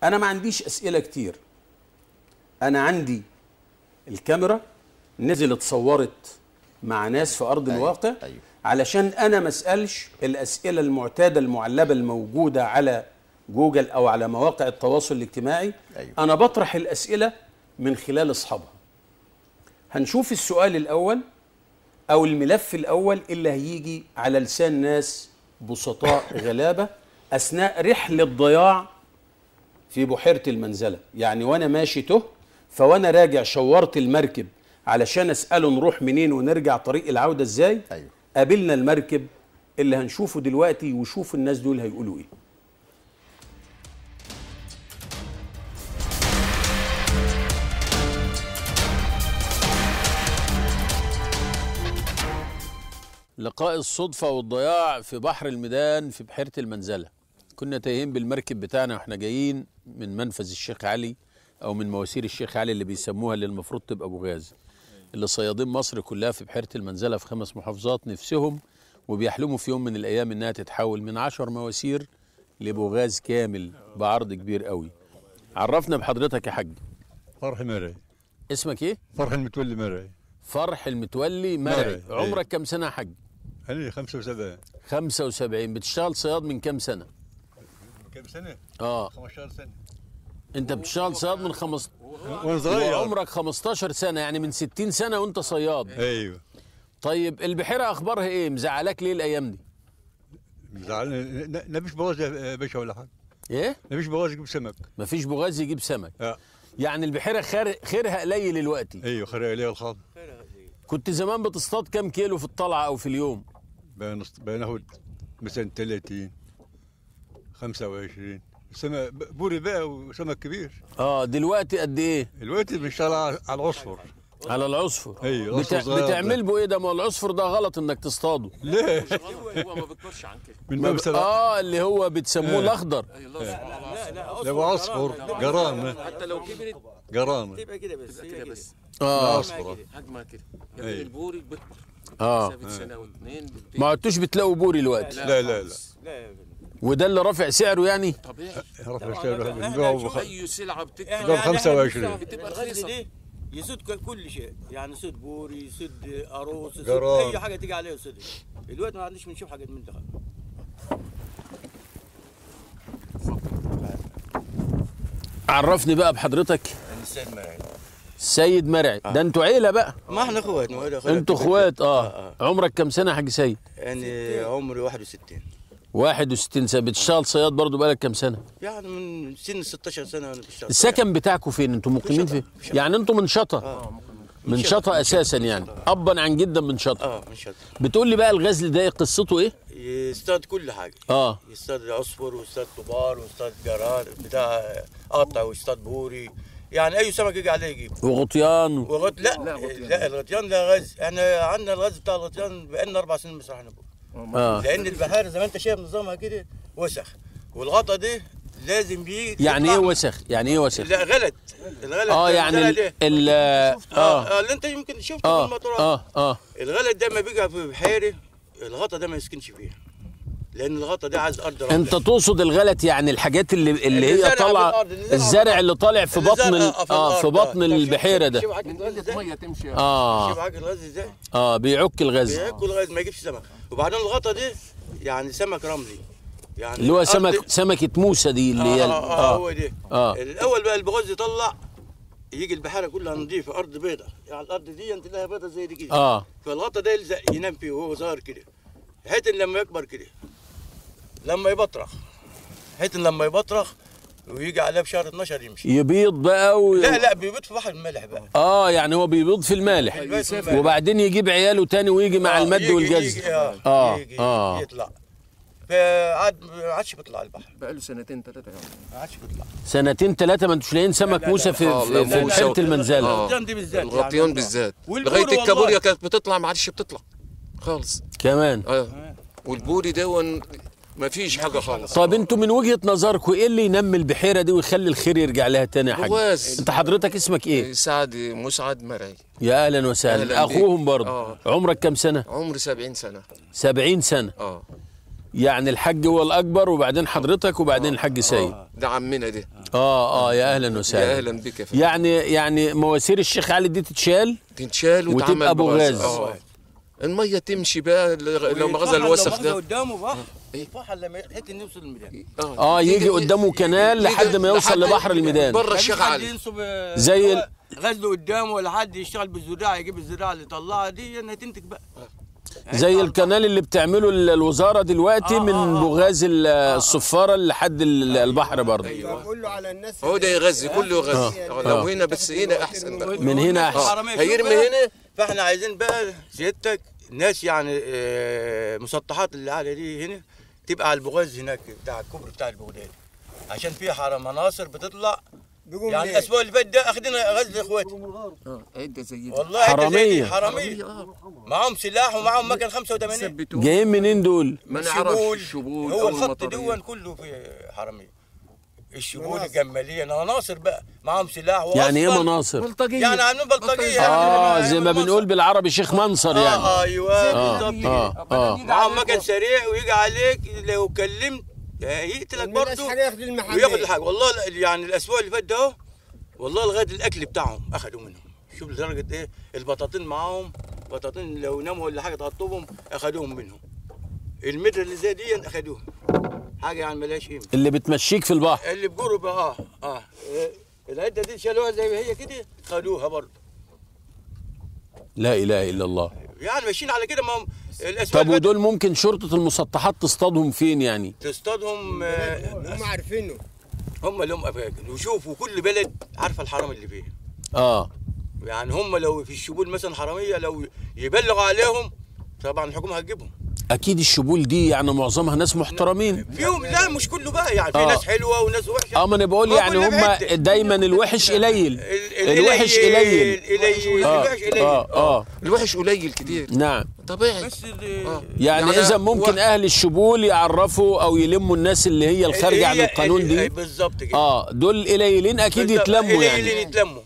انا ما عنديش اسئله كتير انا عندي الكاميرا نزلت صورت مع ناس في ارض الواقع أيوة. علشان انا ما اسالش الاسئله المعتاده المعلبه الموجوده على جوجل او على مواقع التواصل الاجتماعي أيوة. انا بطرح الاسئله من خلال اصحابها هنشوف السؤال الاول او الملف الاول اللي هيجي على لسان ناس بسطاء غلابه اثناء رحله ضياع في بحيره المنزله يعني وانا ماشي ته فوانا راجع شورت المركب علشان اساله نروح منين ونرجع طريق العوده ازاي أيوة. قابلنا المركب اللي هنشوفه دلوقتي وشوف الناس دول هيقولوا ايه لقاء الصدفة والضياع في بحر الميدان في بحيرة المنزلة كنا تايهين بالمركب بتاعنا واحنا جايين من منفذ الشيخ علي او من مواسير الشيخ علي اللي بيسموها اللي المفروض تبقى بوغاز اللي صيادين مصر كلها في بحيرة المنزلة في خمس محافظات نفسهم وبيحلموا في يوم من الايام انها تتحول من عشر مواسير لبوغاز كامل بعرض كبير قوي عرفنا بحضرتك يا حاج فرح مرعي اسمك ايه فرح المتولي مرعي فرح المتولي مرعي مرعي، أيوة. عمرك كم سنة يا حاج أنا 75 75 بتشتغل صياد من كم سنة كم سنة؟ اه 15 سنة انت بتشتغل صياد من خمس وأنا صغير عمرك 15 سنة يعني من 60 سنة وانت صياد أيوه طيب البحيرة اخبارها ايه مزعلاك ليه الايام دي زعلنا ن- نبيش بغاز يا باشا ولا حاجة ايه نبيش بغاز يجيب سمك مفيش بغاز يجيب سمك آه. يعني البحيرة خير خيرها قليل دلوقتي أيوه خير عليه الخاض كنت زمان بتصطاد كام كيلو في الطلعة او في اليوم بنص- بناخد مثلا 30 25 سمك ب- بوري بقى وسمك كبير اه دلوقتي قد ايه دلوقتي بنشتغل على على العصفر على العصفر أيوة، بتع... العصفر صغير بتعمل بو ايه ده ما هو العصفر ده غلط انك تصطاده ليه؟ هو ما بيكبرش عن كده من باب سبع اه اللي هو بتسموه الاخضر لو عصفر جران حتى لو كبرت جران تبقى كده بس تبقى كده بس اه عصفرة حجمها كده أيوة. يعني البوري بيكبر اه ثابت سنه واثنين بتبتدي- ما عدتوش بتلاقوا بوري دلوقتي لا لا لا خالص. وده اللي رافع سعره يعني طبيعي رفع السعر بنبيعه بخ- اي سلعه بتكبر احنا ده ب 25. بتبقى الغز رخيصة. دي يسد ك- كل شيء يعني يسد بوري يسد قاروص يسد جراد. اي حاجه تيجي عليه يسد دلوقتي ما عندناش بنشوف حاجات من ده عرفني بقى بحضرتك السيد مرعي سيد مرعي ده انتوا عيله بقى ما احنا اخوات ما هو انتوا اخوات اه عمرك كم سنه يا حاج سيد يعني عمري 61 61 سنه بتشتغل صياد برضو بقالك كم سنه يعني من سن 16 سنه وانا بشتغل السكن بتاعكم فين انتوا مقيمين فين يعني انتوا من شطا من شطا اساسا يعني ابا عن جدا من شطا اه من شط بتقول لي بقى الغزل ده قصته ايه يصطاد كل حاجه اه يصطاد عصفر ويصطاد طبار ويصطاد جراد بتاع قطع ويصطاد بوري يعني اي سمك يجي عليه يجيب وغطيان و... وغط لا لا, الغطيان ده غاز احنا عندنا الغاز بتاع الغطيان بقالنا اربع سنين مش راح نبوه اه لان البحار زي ما انت شايف نظامها كده وسخ والغطا دي لازم بيجي يعني يطلع- ايه وسخ يعني ايه وسخ لا غلط الغلط اه ده يعني الغلط ال, ده. ال... اه اه آه، اللي انت يمكن شفته في اه المطارات اه اه الغلط ده ما بيجي في بحيره الغطا ده ما يسكنش فيها لان الغطا ده عايز ارض رملة. انت تقصد الغلط يعني الحاجات اللي اللي اللي هي زرع طالعه بالأرض، اللي زرع الزرع اللي طالع في اللي بطن زرع- ال- آه، في اه في الأرض. بطن طب شوف- البحيره ده شوف عجل من الغاز قله ازاي ميه تمشي شوف اه عجل الغاز ازاي اه بيعك الغاز بياكل الغاز ما يجيبش سمك وبعدين الغطا دي يعني سمك رملي يعني اللي هو الأرض- سمك سمكه موسى دي اللي هي آه, ال- آه, آه هو ده آه. الاول بقى البغاز يطلع يجي البحيره كلها نظيفه ارض بيضة يعني الارض دي انت تلاقيها بيضة زي دي كده اه فالغطا ده يلزق ينام فيه وهو صغير كده حيث إن لما يكبر كده لما يبطرخ حيث إن لما يبطرخ ويجي عليه بشهر 12 يمشي يبيض بقى و... لا لا بيبيض في بحر الملح بقى اه يعني هو بيبيض في المالح بيبيض في الملح. وبعدين يجيب عياله تاني ويجي مع آه، المد يجي- والجز يجي اه, اه يجي اه يطلع فعاد ما عادش بيطلع البحر بقى له سنتين ثلاثه ما عادش بيطلع سنتين ثلاثه ما انتوش لاقيين سمك موسى في آه، في, لا، في موسى بحيره وك- المنزله الغطيان دي بالذات الغطيان يعني بالذات والبوري لغايه الكابوريا والله. كانت بتطلع ما عادش بتطلع خالص كمان اه والبوري دون ما فيش حاجه خالص طب انتوا من وجهه نظركم ايه اللي ينمي البحيره دي ويخلي الخير يرجع لها تاني يا حاج بغاز. انت حضرتك اسمك ايه سعد مسعد مرعي يا اهلا وسهلا أهلاً بيك. اخوهم برضه آه. عمرك كم سنه عمري 70 سنه 70 سنه اه يعني الحاج هو الاكبر وبعدين حضرتك وبعدين الحاج سيد ده عمنا ده اه اه يا اهلا يا وسهلا اهلا بك يا فندم يعني يعني مواسير الشيخ علي دي تتشال تنشال وتبقى وتعمل بوغاز. اه الميه تمشي بقى ل- لو ما غزل ويتفحل الوسخ لو ده قدامه بقى إيه؟ يتفحل لما حته إنه يوصل الميدان اه يجي قدامه كنال لحد ما يوصل لحد- لبحر الميدان بره مفيش الشيخ حد علي ينصب زي ال- غزله قدامه ولا حد يشتغل بالزراعه يجيب الزراعه اللي طلعها دي انها تنتج بقى زي الكنال اللي بتعمله ال- الوزاره دلوقتي آه، من آه، آه. بوغاز ال- الصفاره لحد ال- البحر برضه كله على الناس هو ده يغذي كله يغذي آه. لو هنا بس هنا احسن بقى من هنا احسن حرامية شوف هيرمي بقى. هنا فاحنا عايزين بقى سيادتك ناس يعني آه، مسطحات اللي على دي هنا تبقى على البغاز هناك بتاع الكوبري بتاع البغداد عشان في حرام مناصر بتطلع بيقوم يعني ليه؟ الاسبوع اللي فات ده اخدنا غزل اخواتي اه عده زي ده والله حتة زي دي حرامية. حراميه معاهم سلاح ومعاهم مكن 85 ثبتوه جايين منين دول ما نعرفش الشبول الشبول هو او الخط المطريه دون كله في حراميه الشبول الجماليه مناصر بقى معاهم سلاح يعني ايه وأصلاً مناصر بلطجيه يعني عاملين بلطجيه اه يعني زي ما منصر. بنقول بالعربي شيخ منصر اه يعني ايوه اه بالظبط اه اه معاهم مكن سريع ويجي عليك لو كلمت يقتلك ملهاش برضه حاجه ياخد المحل وياخد الحاجه والله ال- يعني الاسبوع اللي فات ده اهو، والله لغايه الاكل بتاعهم اخذوا منهم شوف لدرجه ايه البطاطين معاهم بطاطين لو ناموا ولا حاجه تحطهم اخذوهم منهم المتر اللي زي دي اخذوهم حاجه يعني ملهاش قيمه اللي بتمشيك في البحر اللي بقرب اه اه إيه، العده دي شالوها زي ما هي كده خدوها برضه لا اله الا الله يعني ماشيين على كده ما هم الاسبوع طب اللي فات ودول ممكن شرطه المسطحات تصطادهم فين يعني تصطادهم آه، هم عارفينه هم اللي هم اماكن وشوفوا كل بلد عارفه الحرام اللي فيها اه يعني هم لو في الشبول مثلا حراميه لو يبلغوا عليهم طبعا الحكومه هتجيبهم اكيد الشبول دي يعني معظمها ناس محترمين فيهم لا مش كله بقى يعني في آه. ناس حلوه وناس وحشه اه ما انا بقول هو يعني كل هم حتة. دايما الوحش قليل ال- الوحش قليل قليل اه الوحش قليل اه اه الوحش قليل كتير نعم طبيعي بس ال- آه. يعني, يعني اذا ممكن و- اهل الشبول يعرفوا او يلموا الناس اللي هي الخارجه عن هي- القانون هي- دي بالظبط كده اه دول قليلين اكيد بالظبط. يتلموا قليلين يعني يتلموا